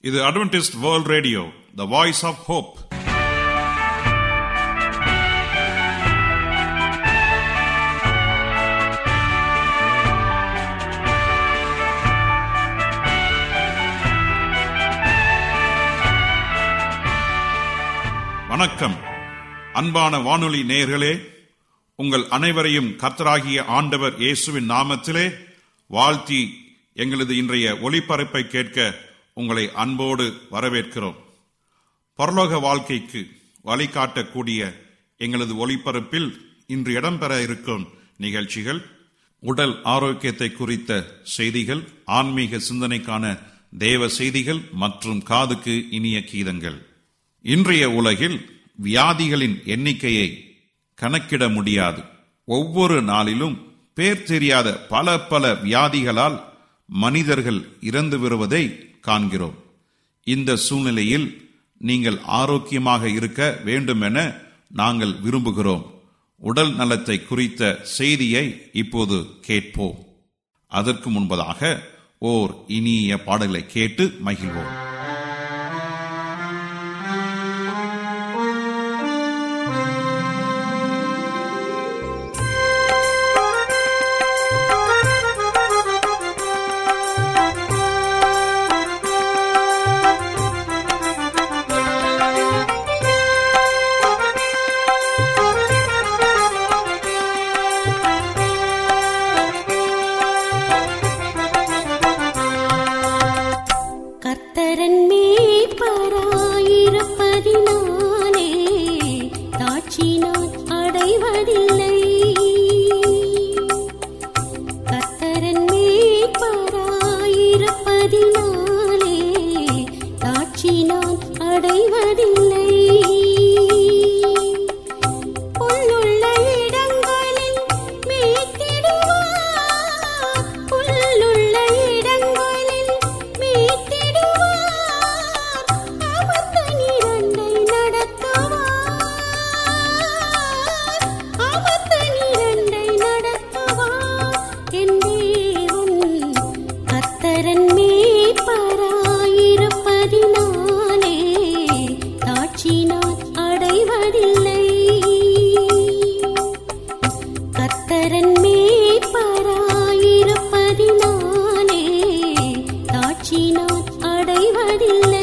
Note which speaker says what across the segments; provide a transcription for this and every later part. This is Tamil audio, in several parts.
Speaker 1: இது Adventist World Radio the Voice of Hope வணக்கம் அன்பான வானொலி நேயர்களே உங்கள் அனைவரையும் கர்த்தராகிய ஆண்டவர் இயேசுவின் நாமத்திலே வாழ்த்தி எங்களது இன்றைய ஒளிபரப்பை கேட்க உங்களை அன்போடு வரவேற்கிறோம் பரலோக வாழ்க்கைக்கு வழிகாட்டக்கூடிய எங்களது ஒளிபரப்பில் இன்று இடம்பெற இருக்கும் நிகழ்ச்சிகள் உடல் ஆரோக்கியத்தை குறித்த செய்திகள் ஆன்மீக சிந்தனைக்கான தேவ செய்திகள் மற்றும் காதுக்கு இனிய கீதங்கள் இன்றைய உலகில் வியாதிகளின் எண்ணிக்கையை கணக்கிட முடியாது ஒவ்வொரு நாளிலும் பேர் தெரியாத பல பல வியாதிகளால் மனிதர்கள் இறந்து வருவதை காண்கிறோம் இந்த சூழ்நிலையில் நீங்கள் ஆரோக்கியமாக இருக்க வேண்டுமென நாங்கள் விரும்புகிறோம் உடல் நலத்தை குறித்த செய்தியை இப்போது கேட்போம் அதற்கு முன்பதாக ஓர் இனிய பாடலை கேட்டு மகிழ்வோம்
Speaker 2: கர்த்தரன் மேய்ப்பராயிருப்பதினாலே தாட்சி நான் அடைவதில்லை கர்த்தரன் மேய்ப்பராயிருப்பதினாலே தாட்சி நான் அடைவதில்லை புல்லுள்ள இடங்களில் மேய்த்திடுவார் புல்லுள்ள இடங்களில் மேய்த்திடுவார் அமர்ந்த நீரண்டை நடத்துவார் அமர்ந்த நீரண்டை நடத்துவார் என் தேவன் கர்த்தரன் மேய்ப்பராயிருப்பதினாலே தாட்சி நான் அடைவதில்லை கர்த்தரன் மேய்ப்பராயிருப்பதினாலே தாட்சி நான் அடைவதில்லை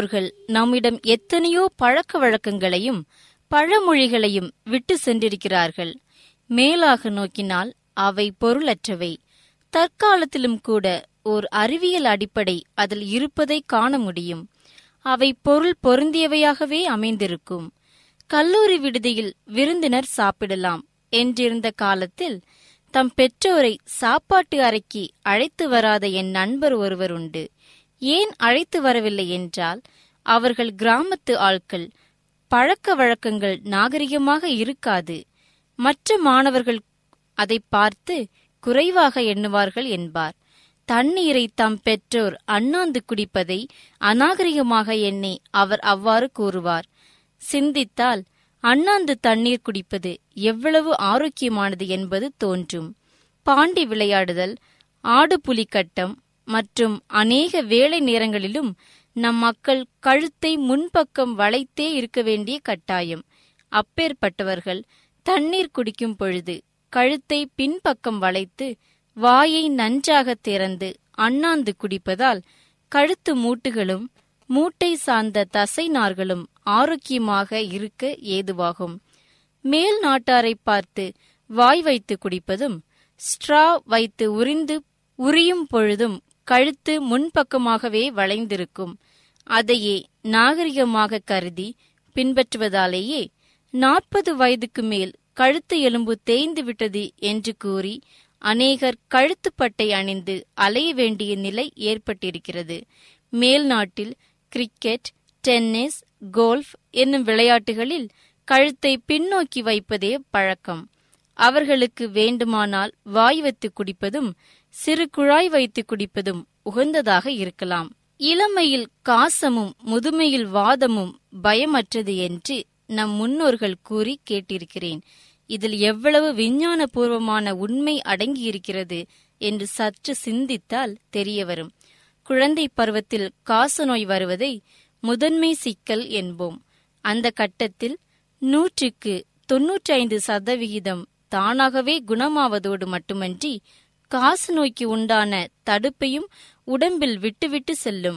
Speaker 3: முன்னோர்கள் நம்மிடம் எத்தனையோ பழக்க வழக்கங்களையும் பழமொழிகளையும் விட்டு சென்றிருக்கிறார்கள் மேலாக நோக்கினால் அவை பொருளற்றவை தற்காலத்திலும் கூட ஓர் அறிவியல் அடிப்படை அதில் இருப்பதை காண முடியும் அவை பொருள் பொருந்தியவையாகவே அமைந்திருக்கும் கல்லூரி விடுதியில் விருந்தினர் சாப்பிடலாம் என்றிருந்த காலத்தில் தம் பெற்றோரை சாப்பாட்டு அறைக்கு அழைத்து வராத என் நண்பர் ஒருவர் உண்டு ஏன் அழைத்து வரவில்லை என்றால் அவர்கள் கிராமத்து ஆட்கள் பழக்க வழக்கங்கள் நாகரிகமாக இருக்காது மற்ற மாணவர்கள் அதை பார்த்து குறைவாக எண்ணுவார்கள் என்பார் தண்ணீரை தம் பெற்றோர் அண்ணாந்து குடிப்பதை அநாகரிகமாக எண்ணி அவர் அவ்வாறு கூறுவார் சிந்தித்தால் அண்ணாந்து தண்ணீர் குடிப்பது எவ்வளவு ஆரோக்கியமானது என்பது தோன்றும் பாண்டி விளையாடுதல் ஆடு புலிக்கட்டம் மற்றும் அநேக வேலை நேரங்களிலும் நம் மக்கள் கழுத்தை முன்பக்கம் வளைத்தே இருக்க வேண்டிய கட்டாயம் அப்பேற்பட்டவர்கள் தண்ணீர் குடிக்கும் பொழுது கழுத்தை பின்பக்கம் வளைத்து வாயை நன்றாக திறந்து அண்ணாந்து குடிப்பதால் கழுத்து மூட்டுகளும் மூட்டை சார்ந்த தசை நார்களும் ஆரோக்கியமாக இருக்க ஏதுவாகும் மேல் நாட்டாரை பார்த்து வாய் வைத்து குடிப்பதும் ஸ்ட்ரா வைத்து உறிந்து உரியும் பொழுதும் கழுத்து முன்பக்கமாகவே வளைந்திருக்கும் அதையே நாகரிகமாக கருதி பின்பற்றுவதாலேயே நாற்பது வயதுக்கு மேல் கழுத்து எலும்பு தேய்ந்து விட்டது என்று கூறி அநேகர் கழுத்துப்பட்டை அணிந்து அலைய வேண்டிய நிலை ஏற்பட்டிருக்கிறது மேல் நாட்டில் கிரிக்கெட் டென்னிஸ் கோல்ஃப் என்னும் விளையாட்டுகளில் கழுத்தை பின்னோக்கி வைப்பதே பழக்கம் அவர்களுக்கு வேண்டுமானால் வாய் வைத்து குடிப்பதும் சிறு குழாய் வைத்து குடிப்பதும் உகந்ததாக இருக்கலாம் இளமையில் காசமும் முதுமையில் வாதமும் பயமற்றது என்று நம் முன்னோர்கள் கூறி கேட்டிருக்கிறேன் இதில் எவ்வளவு விஞ்ஞானபூர்வமான உண்மை அடங்கியிருக்கிறது என்று சற்று சிந்தித்தால் தெரியவரும் குழந்தை பருவத்தில் காசநோய் வருவதை முதன்மை சிக்கல் என்போம் அந்த கட்டத்தில் நூற்றுக்கு தொன்னூற்றி ஐந்து சதவிகிதம் தானாகவே குணமாவதோடு மட்டுமன்றி காசு நோய்க்கு உண்டான தடுப்பையும் உடம்பில் விட்டுவிட்டு செல்லும்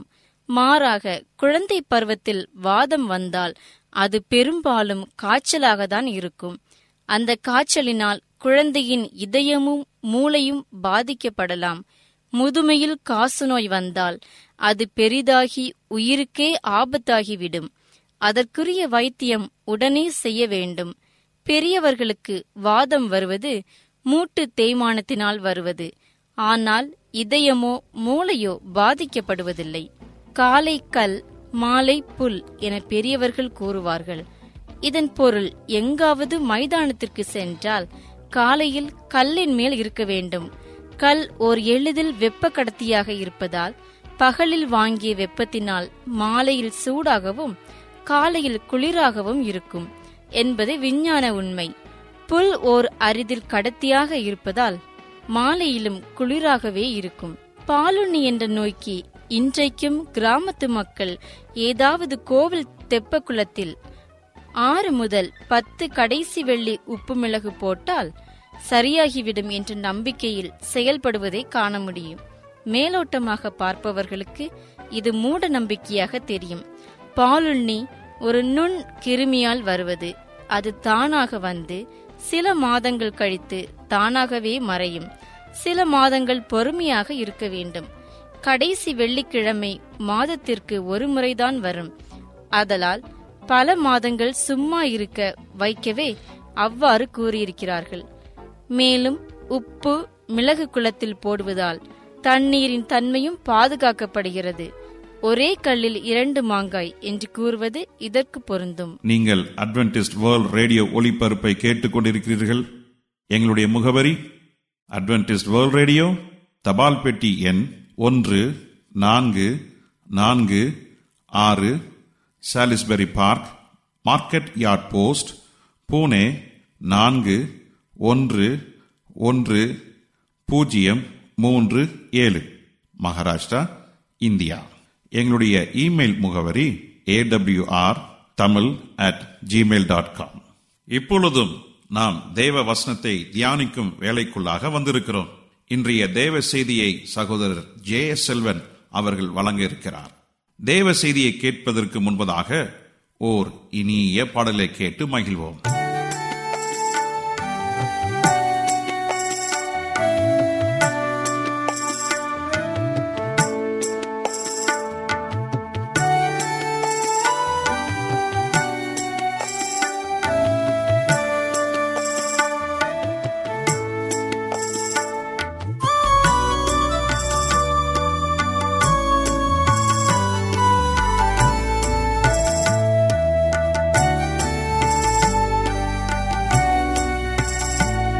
Speaker 3: மாறாக குழந்தை பருவத்தில் வாதம் வந்தால் அது பெரும்பாலும் காய்ச்சலாகத்தான் இருக்கும் அந்த காய்ச்சலினால் குழந்தையின் இதயமும் மூளையும் பாதிக்கப்படலாம் முதுமையில் காசநோய் வந்தால் அது பெரிதாகி உயிருக்கே ஆபத்தாகிவிடும் அதற்குரிய வைத்தியம் உடனே செய்ய வேண்டும் பெரியவர்களுக்கு வாதம் வருவது மூட்டு தேய்மானத்தினால் வருவது ஆனால் இதயமோ மூளையோ பாதிக்கப்படுவதில்லை காலை கல் மாலை புல் என பெரியவர்கள் கூறுவார்கள் இதன் பொருள் எங்காவது மைதானத்திற்கு சென்றால் காலையில் கல்லின் மேல் இருக்க வேண்டும் கல் ஓர் எளிதில் வெப்ப கடத்தியாக இருப்பதால் பகலில் வாங்கிய வெப்பத்தினால் மாலையில் சூடாகவும் காலையில் குளிராகவும் இருக்கும் என்பது விஞ்ஞான உண்மை புல் ஓர் அரிதில் கடத்தியாக இருப்பதால் மாலையிலும் குளிராகவே இருக்கும் பாலுண்ணி என்ற நோய்க்கு இன்றைக்கும் கிராமத்து மக்கள் ஏதாவது கோவில் தெப்பக்குளத்தில் ஆறு முதல் பத்து கடைசி வெள்ளி உப்பு மிளகு போட்டால் சரியாகிவிடும் என்ற நம்பிக்கையில் செயல்படுவதை காண முடியும் மேலோட்டமாக பார்ப்பவர்களுக்கு இது மூட நம்பிக்கையாக தெரியும் பாலுண்ணி ஒரு நுண் கிருமியால் வருவது அது தானாக வந்து சில மாதங்கள் கழித்து தானாகவே மறையும் சில மாதங்கள் பொறுமையாக இருக்க வேண்டும் கடைசி வெள்ளிக்கிழமை மாதத்திற்கு ஒரு முறைதான் வரும் அதலால் பல மாதங்கள் சும்மா இருக்க வைக்கவே அவ்வாறு கூறியிருக்கிறார்கள் மேலும் உப்பு மிளகு குளத்தில் போடுவதால் தண்ணீரின் தன்மையும் பாதுகாக்கப்படுகிறது ஒரே கல்லில் இரண்டு மாங்காய் என்று கூறுவது இதற்கு பொருந்தும்
Speaker 1: நீங்கள் அட்வென்டிஸ்ட் வேர்ல்ட் ரேடியோ ஒளிபரப்பை கேட்டுக் கொண்டிருக்கிறீர்கள் எங்களுடைய முகவரி அட்வென்டிஸ்ட் வேர்ல்ட் ரேடியோ தபால் பெட்டி எண் ஒன்று நான்கு நான்கு ஆறு Salisbury Park Market Yard Post Pune நான்கு ஒன்று ஒன்று பூஜ்ஜியம் மூன்று ஏழு மகாராஷ்டிரா இந்தியா எங்களுடைய இமெயில் முகவரி AWR Tamil at Gmail dot com இப்பொழுதும் நாம் தேவ வசனத்தை தியானிக்கும் வேலைக்குள்ளாக வந்திருக்கிறோம் இன்றைய தேவ செய்தியை சகோதரர் ஜே எஸ் செல்வன் அவர்கள் வழங்க இருக்கிறார் தேவ செய்தியை கேட்பதற்கு முன்பதாக ஓர் இனிய பாடலை கேட்டு மகிழ்வோம்
Speaker 2: ஆ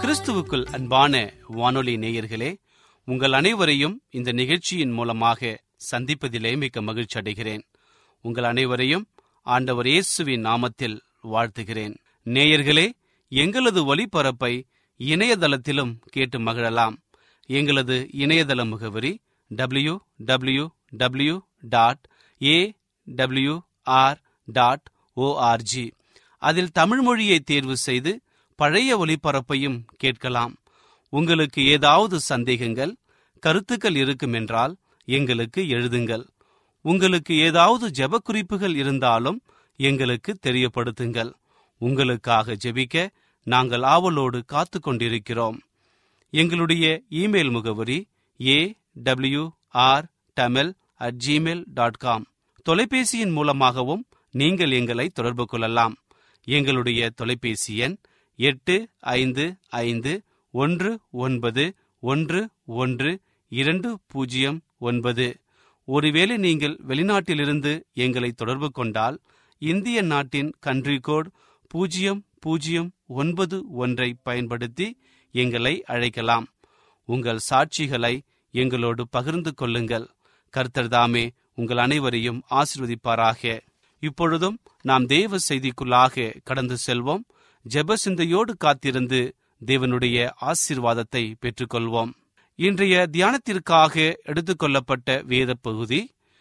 Speaker 4: கிறிஸ்துவுக்குள் அன்பான வானொலி நேயர்களே உங்கள் அனைவரையும் இந்த நிகழ்ச்சியின் மூலமாக சந்திப்பதிலே மிக்க மகிழ்ச்சி அடைகிறேன் உங்கள் அனைவரையும் ஆண்டவர் இயேசுவின் நாமத்தில் வாழ்த்துகிறேன் நேயர்களே எங்களது ஒலிபரப்பை இணையதளத்திலும் கேட்டு மகிழலாம் எங்களது இணையதள முகவரி W W W dot A W R dot ORG அதில் தமிழ் மொழியை தேர்வு செய்து பழைய ஒலிபரப்பையும் கேட்கலாம் உங்களுக்கு ஏதாவது சந்தேகங்கள் கருத்துக்கள் இருக்குமென்றால் எங்களுக்கு எழுதுங்கள் உங்களுக்கு ஏதாவது ஜெப குறிப்புகள் இருந்தாலும் எங்களுக்கு தெரியப்படுத்துங்கள் உங்களுக்காக ஜெபிக்க நாங்கள் ஆவலோடு காத்து கொண்டிருக்கிறோம் எங்களுடைய இமெயில் முகவரி A W R Tamil at Gmail dot com தொலைபேசியின் மூலமாகவும் நீங்கள் எங்களை தொடர்பு கொள்ளலாம் எங்களுடைய தொலைபேசி எண் எட்டு ஐந்து ஐந்து ஒன்று ஒன்பது ஒன்று ஒன்று இரண்டு பூஜ்ஜியம் ஒன்பது ஒருவேளை நீங்கள் வெளிநாட்டிலிருந்து எங்களை தொடர்பு கொண்டால் இந்திய நாட்டின் கன்ட்ரி கோட் பூஜ்ஜியம் பூஜ்ஜியம் ஒன்பது ஒன்றை பயன்படுத்தி எங்களை அழைக்கலாம் உங்கள் சாட்சிகளை எங்களோடு பகிர்ந்து கொள்ளுங்கள் கர்த்தர் தாமே உங்கள் அனைவரையும் ஆசிர்வதிப்பாராக இப்பொழுதும் நாம் தேவ செய்திக்குள்ளாக கடந்து செல்வோம் ஜெப சிந்தையோடு காத்திருந்து தேவனுடைய ஆசீர்வாதத்தை பெற்றுக்கொள்வோம் இன்றைய தியானத்திற்காக எடுத்துக்கொள்ளப்பட்ட வேத பகுதி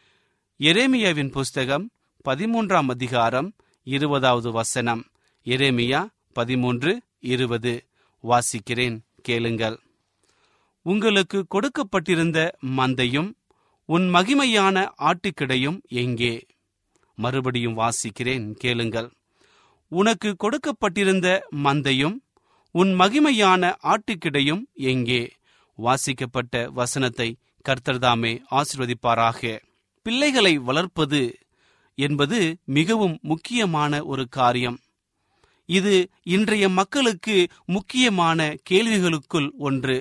Speaker 4: எரேமியாவின் புஸ்தகம் பதிமூன்றாம் அதிகாரம் இருபதாவது வசனம் எரேமியா பதிமூன்று இருபது வாசிக்கிறேன் கேளுங்கள் உங்களுக்கு கொடுக்கப்பட்டிருந்த மந்தையும் உன் மகிமையான ஆட்டுக்கிடையும் எங்கே மறுபடியும் வாசிக்கிறேன் கேளுங்கள் உனக்கு கொடுக்கப்பட்டிருந்த மந்தையும் உன் மகிமையான ஆட்டுக்கிடையும் எங்கே வாசிக்கப்பட்ட வசனத்தை கர்த்தர்தாமே ஆசிர்வதிப்பாராக பிள்ளைகளை வளர்ப்பது என்பது மிகவும் முக்கியமான ஒரு காரியம் இது இன்றைய மக்களுக்கு முக்கியமான கேள்விகளுக்குள் ஒன்று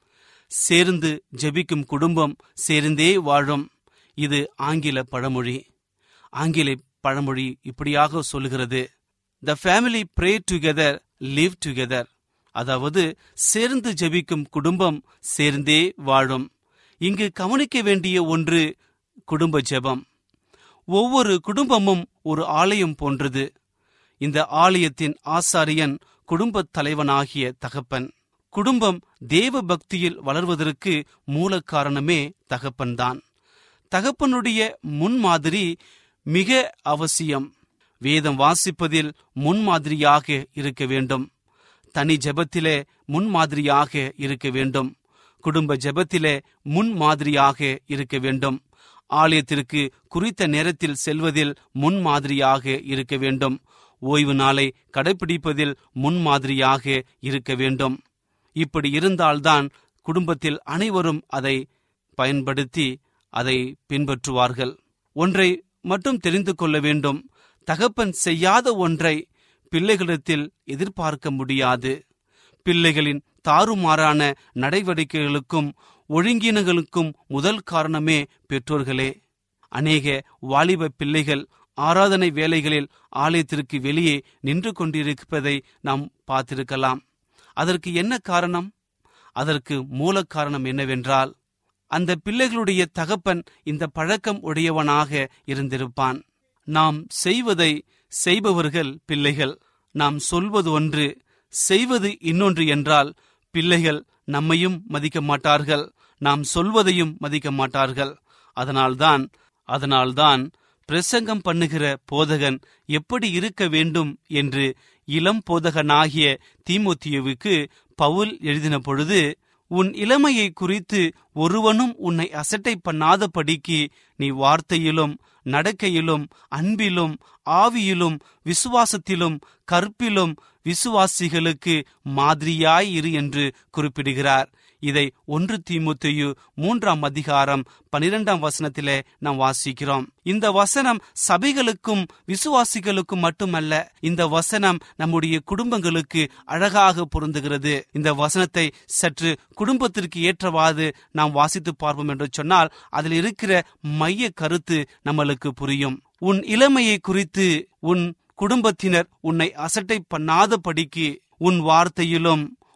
Speaker 4: சேர்ந்து ஜெபிக்கும் குடும்பம் சேர்ந்தே வாழும் இது ஆங்கில பழமொழி ஆங்கில பழமொழி இப்படியாக சொல்லுகிறது the family pray together live together அதாவது சேர்ந்து ஜெபிக்கும் குடும்பம் சேர்ந்தே வாழும் இங்கு கவனிக்க வேண்டிய ஒன்று குடும்ப ஜெபம் ஒவ்வொரு குடும்பமும் ஒரு ஆலயம் போன்றது இந்த ஆலயத்தின் ஆசாரியன் குடும்பத் தலைவனாகிய தகப்பன் குடும்பம் தேவ பக்தியில் வளர்வதற்கு மூல காரணமே தகப்பன்தான் தகப்பனுடைய முன்மாதிரி மிக அவசியம் வேதம் வாசிப்பதில் முன்மாதிரியாக இருக்க வேண்டும் தனி ஜெபத்திலே முன்மாதிரியாக இருக்க வேண்டும் குடும்ப ஜெபத்திலே முன்மாதிரியாக இருக்க வேண்டும் ஆலயத்திற்கு குறித்த நேரத்தில் செல்வதில் முன்மாதிரியாக இருக்க வேண்டும் ஓய்வு நாளை கடைபிடிப்பதில் முன்மாதிரியாக இருக்க வேண்டும் இப்படி இருந்தால்தான் குடும்பத்தில் அனைவரும் அதை பயன்படுத்தி அதை பின்பற்றுவார்கள் ஒன்றை மட்டும் தெரிந்து கொள்ள வேண்டும் தகப்பன் செய்யாத ஒன்றை பிள்ளைகளிடத்தில் எதிர்பார்க்க முடியாது பிள்ளைகளின் தாறுமாறான நடவடிக்கைகளுக்கும் ஒழுங்கினங்களுக்கும் முதல் காரணமே பெற்றோர்களே அநேக வாலிப பிள்ளைகள் ஆராதனை வேலைகளில் ஆலயத்திற்கு வெளியே நின்று கொண்டிருப்பதை நாம் பார்த்திருக்கலாம் அதற்கு என்ன காரணம் அதற்கு மூல காரணம் என்னவென்றால் அந்த பிள்ளைகளுடைய தகப்பன் இந்த பழக்கம் உடையவனாக இருந்திருப்பான் நாம் செய்வதை செய்பவர்கள் பிள்ளைகள் நாம் சொல்வது ஒன்று செய்வது இன்னொன்று என்றால் பிள்ளைகள் நம்மையும் மதிக்க மாட்டார்கள் நாம் சொல்வதையும் மதிக்க மாட்டார்கள் அதனால்தான் அதனால்தான் பிரசங்கம் பண்ணுகிற போதகன் எப்படி இருக்க வேண்டும் என்று இளம் போதகனாகிய தீமோத்தியுவுக்கு பவுல் எழுதின பொழுது உன் இளமையை குறித்து ஒருவனும் உன்னை அசட்டை பண்ணாதபடிக்கு நீ வார்த்தையிலும் நடக்கையிலும் அன்பிலும் ஆவியிலும் விசுவாசத்திலும் கற்பிலும் விசுவாசிகளுக்கு மாதிரியாய் இரு என்று குறிப்பிடுகிறார் இதை ஒன்று தீமுத்தையு மூன்றாம் அதிகாரம் பனிரெண்டாம் வசனத்திலே நாம் வாசிக்கிறோம் இந்த வசனம் சபைகளுக்கும் விசுவாசிகளுக்கும் மட்டுமல்ல இந்த வசனம் நம்முடைய குடும்பங்களுக்கு அழகாக பொருந்துகிறது இந்த வசனத்தை சற்று குடும்பத்திற்கு ஏற்றவாறு நாம் வாசித்து பார்ப்போம் என்று சொன்னால் அதில் இருக்கிற மைய கருத்து நம்மளுக்கு புரியும் உன் இளமையை குறித்து உன் குடும்பத்தினர் உன்னை அசட்டை பண்ணாத படிக்கு உன் வார்த்தையிலும்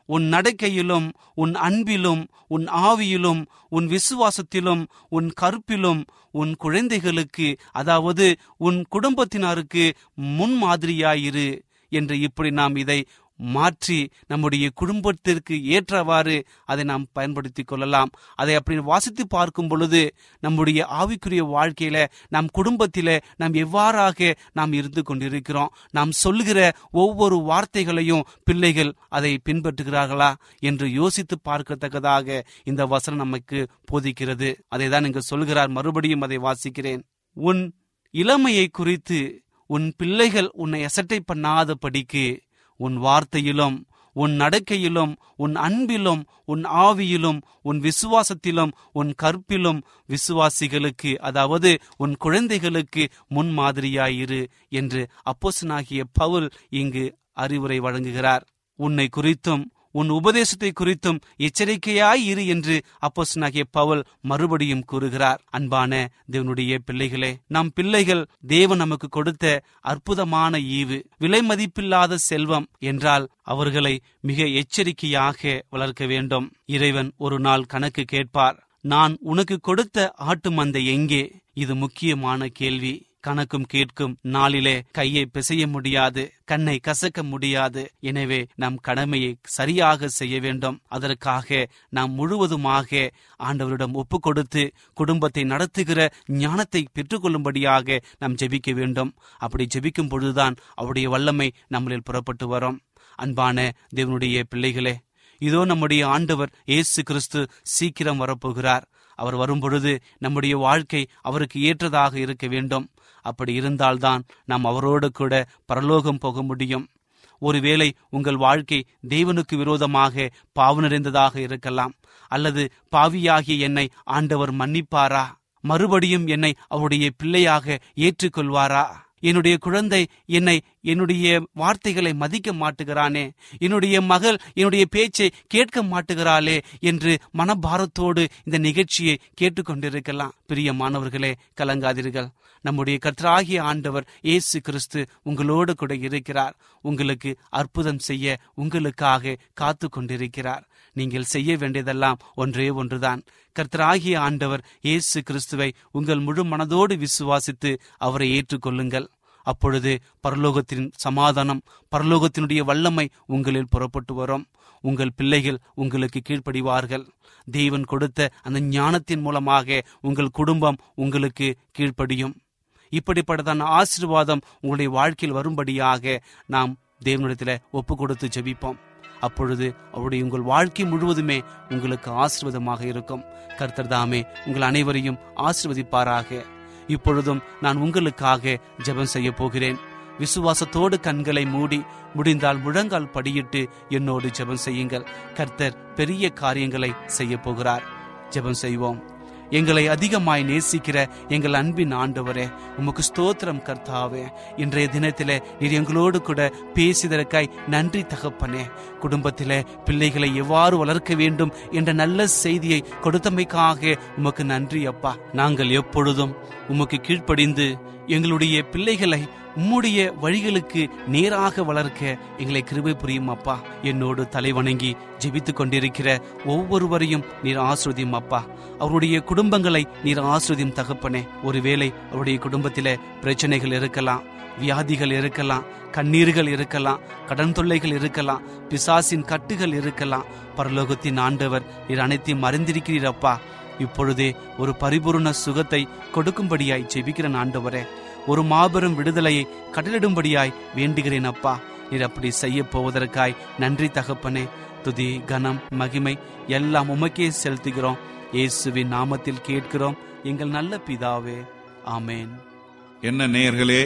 Speaker 4: உன் நடக்கையிலும் உன் அன்பிலும் உன் ஆவியிலும் உன் விசுவாசத்திலும் உன் கற்பிலும் உன் குழந்தைகளுக்கு அதாவது உன் குடும்பத்தினருக்கு முன்மாதிரியாயிரு என்று இப்படி நாம் இதை மாற்றி நம்முடைய குடும்பத்திற்கு ஏற்றவாறு அதை நாம் பயன்படுத்திக் கொள்ளலாம் அதை அப்படி வாசித்து பார்க்கும் பொழுது நம்முடைய ஆவிக்குரிய வாழ்க்கையில நம் குடும்பத்தில நாம் எவ்வாறாக நாம் இருந்து கொண்டிருக்கிறோம் நாம் சொல்லுகிற ஒவ்வொரு வார்த்தைகளையும் பிள்ளைகள் அதை பின்பற்றுகிறார்களா என்று யோசித்து பார்க்கத்தக்கதாக இந்த வசனம் நமக்கு போதிக்கிறது அதை தான் இங்கு சொல்கிறார் மறுபடியும் அதை வாசிக்கிறேன் உன் இளமையை குறித்து உன் பிள்ளைகள் உன்னை எசட்டை பண்ணாத படிக்கு உன் வார்த்தையிலும் உன் நடக்கையிலும் உன் அன்பிலும் உன் ஆவியிலும் உன் விசுவாசத்திலும் உன் கற்பிலும் விசுவாசிகளுக்கு அதாவது உன் குழந்தைகளுக்கு முன்மாதிரியாயிரு என்று அப்போசனாகிய பவுல் இங்கு அறிவுரை வழங்குகிறார் உன்னை குறித்தும் உன் உபதேசத்தை குறித்தும் எச்சரிக்கையாய் இரு என்று அப்போசனாகிய பவுல் மறுபடியும் கூறுகிறார் அன்பான தேவனுடைய பிள்ளைகளே நம் பிள்ளைகள் தேவன் நமக்கு கொடுத்த அற்புதமான ஈவு விலை மதிப்பில்லாத செல்வம் என்றால் அவர்களை மிக எச்சரிக்கையாக வளர்க்க வேண்டும் இறைவன் ஒரு நாள் கணக்கு கேட்பார் நான் உனக்கு கொடுத்த ஆட்டு மந்தை எங்கே இது முக்கியமான கேள்வி கணக்கும் கேட்கும் நாளிலே கையை பிசைய முடியாது கண்ணை கசக்க முடியாது எனவே நம் கடமையை சரியாக செய்ய வேண்டும் அதற்காக நாம் முழுவதுமாக ஆண்டவரிடம் ஒப்பு கொடுத்து குடும்பத்தை நடத்துகிற ஞானத்தை பெற்றுக்கொள்ளும்படியாக நாம் ஜெபிக்க வேண்டும் அப்படி ஜெபிக்கும் பொழுதுதான் அவருடைய வல்லமை நம்மளில் புறப்பட்டு வரும் அன்பான தேவனுடைய பிள்ளைகளே இதோ நம்முடைய ஆண்டவர் இயேசு கிறிஸ்து சீக்கிரம் வரப்போகிறார் அவர் வரும்பொழுது நம்முடைய வாழ்க்கை அவருக்கு ஏற்றதாக இருக்க வேண்டும் அப்படி இருந்தால்தான் நாம் அவரோடு கூட பரலோகம் போக முடியும் ஒருவேளை உங்கள் வாழ்க்கை தேவனுக்கு விரோதமாக பாவ நிறைந்ததாக இருக்கலாம் அல்லது பாவியாகிய என்னை ஆண்டவர் மன்னிப்பாரா மறுபடியும் என்னை அவருடைய பிள்ளையாக ஏற்றுக்கொள்வாரா என்னுடைய குழந்தை என்னை என்னுடைய வார்த்தைகளை மதிக்க மாட்டுகிறானே என்னுடைய மகள் என்னுடைய பேச்சை கேட்க மாட்டுகிறாளே என்று மனபாரத்தோடு இந்த நிகழ்ச்சியை கேட்டுக்கொண்டிருக்கலாம் பிரிய மாணவர்களே கலங்காதீர்கள் நம்முடைய கர்த்தராகிய ஆண்டவர் இயேசு கிறிஸ்து உங்களோடு கூட இருக்கிறார் உங்களுக்கு அற்புதம் செய்ய உங்களுக்காக காத்து கொண்டிருக்கிறார் நீங்கள் செய்ய வேண்டியதெல்லாம் ஒன்றே ஒன்றுதான் கர்த்தராகிய ஆண்டவர் இயேசு கிறிஸ்துவை உங்கள் முழு மனதோடு விசுவாசித்து அவரை ஏற்றுக்கொள்ளுங்கள் அப்பொழுது பரலோகத்தின் சமாதானம் பரலோகத்தினுடைய வல்லமை உங்களில் புறப்பட்டு வரும் உங்கள் பிள்ளைகள் உங்களுக்கு கீழ்ப்படிவார்கள் தேவன் கொடுத்த அந்த ஞானத்தின் மூலமாக உங்கள் குடும்பம் உங்களுக்கு கீழ்ப்படியும் இப்படிப்பட்டதான ஆசீர்வாதம் உங்களுடைய வாழ்க்கையில் வரும்படியாக நாம் தேவனிடத்தில் ஒப்பு கொடுத்து ஜெபிப்போம் அப்பொழுது அவருடைய உங்கள் வாழ்க்கை முழுவதுமே உங்களுக்கு ஆசீர்வாதமாக இருக்கும் கர்த்தர் தாமே உங்கள் அனைவரையும் ஆசீர்வதிப்பாராக இப்பொழுதும் நான் உங்களுக்காக ஜெபம் செய்ய போகிறேன் விசுவாசத்தோடு கண்களை மூடி முடிந்தால் முழங்கால் படியிட்டு என்னோடு ஜெபம் செய்யுங்கள் கர்த்தர் பெரிய காரியங்களை செய்ய போகிறார் ஜெபம் செய்வோம் எங்களை அதிகமாய் நேசிக்கிற எங்கள் அன்பின் ஆண்டவரே உமக்கு ஸ்தோத்திரம் கர்த்தாவே இன்றைய தினத்திலே நீர் எங்களோடு கூட பேசியதற்காய் நன்றி தகப்பனே குடும்பத்திலே பிள்ளைகளை எவ்வாறு வளர்க்க வேண்டும் என்ற நல்ல செய்தியை கொடுத்தமைக்காக உமக்கு நன்றி அப்பா நாங்கள் எப்பொழுதும் உமக்கு கீழ்ப்படிந்து எங்களுடைய பிள்ளைகளை உம்முடைய வழிகளுக்கு நேராக வளர்க்க எங்களை கிருபை புரியும் அப்பா என்னோடு தலை வணங்கி ஜெபித்துக் கொண்டிருக்கிற ஒவ்வொருவரையும் நீர் ஆஸ்ருதியும் அப்பா அவருடைய குடும்பங்களை நீர் ஆஸ்ருதியும் தகப்பனே ஒருவேளை அவருடைய குடும்பத்தில பிரச்சனைகள் இருக்கலாம் வியாதிகள் இருக்கலாம் கண்ணீர்கள் இருக்கலாம் கடன் தொல்லைகள் இருக்கலாம் பிசாசின் கட்டுகள் இருக்கலாம் பரலோகத்தின் ஆண்டவர் நீர் அனைத்தையும் அறிந்திருக்கிறீர் அப்பா இப்பொழுதே ஒரு பரிபூர்ண சுகத்தை கொடுக்கும்படியாய் ஜெபிக்கிறேன் ஆண்டவரே ஒரு மாபெரும் விடுதலையை கடலிடும்படியாய் வேண்டுகிறேன் அப்பா நீர் அப்படி செய்ய போவதற்காய் நன்றி தகப்பனே துதி கனம் மகிமை எல்லாம் உமக்கே செலுத்துகிறோம் இயேசுவின் நாமத்தில் கேட்கிறோம் எங்கள் நல்ல பிதாவே ஆமேன்
Speaker 1: என்ன நேயர்களே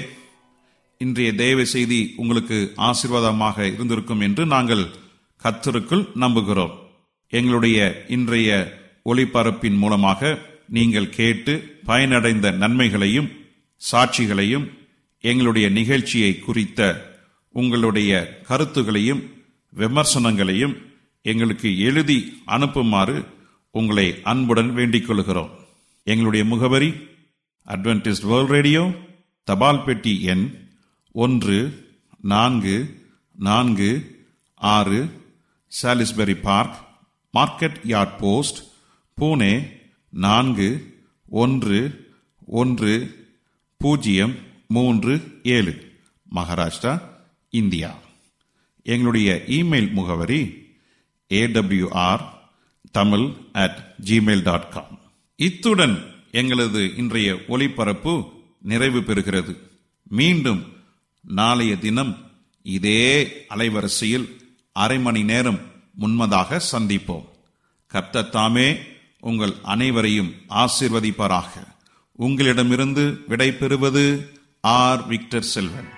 Speaker 1: இன்றைய தேவ செய்தி உங்களுக்கு ஆசீர்வாதமாக இருந்திருக்கும் என்று நாங்கள் கத்தருக்குள் நம்புகிறோம் எங்களுடைய இன்றைய ஒளிபரப்பின் மூலமாக நீங்கள் கேட்டு பயனடைந்த நன்மைகளையும் சாட்சிகளையும் எங்களுடைய நிகழ்ச்சியை குறித்த உங்களுடைய கருத்துகளையும் விமர்சனங்களையும் எங்களுக்கு எழுதி அனுப்புமாறு உங்களை அன்புடன் வேண்டிக் கொள்கிறோம் எங்களுடைய முகவரி அட்வென்டிஸ்ட் வேர்ல்ட் ரேடியோ தபால் பெட்டி எண் ஒன்று நான்கு நான்கு ஆறு Salisbury Park Market Yard Post Pune நான்கு ஒன்று ஒன்று பூஜ்ஜியம் மூன்று ஏழு மகாராஷ்டிரா இந்தியா எங்களுடைய இமெயில் முகவரி AWR Tamil at Gmail dot com இத்துடன் எங்களது இன்றைய ஒளிபரப்பு நிறைவு பெறுகிறது மீண்டும் நாளைய தினம் இதே அலைவரிசையில் அரை மணி நேரம் முன்மதாக சந்திப்போம் கர்த்தர் தாமே உங்கள் அனைவரையும் ஆசிர்வதிப்பாராக உங்களிடமிருந்து விடை பெறுவது ஆர் விக்டர் செல்வன்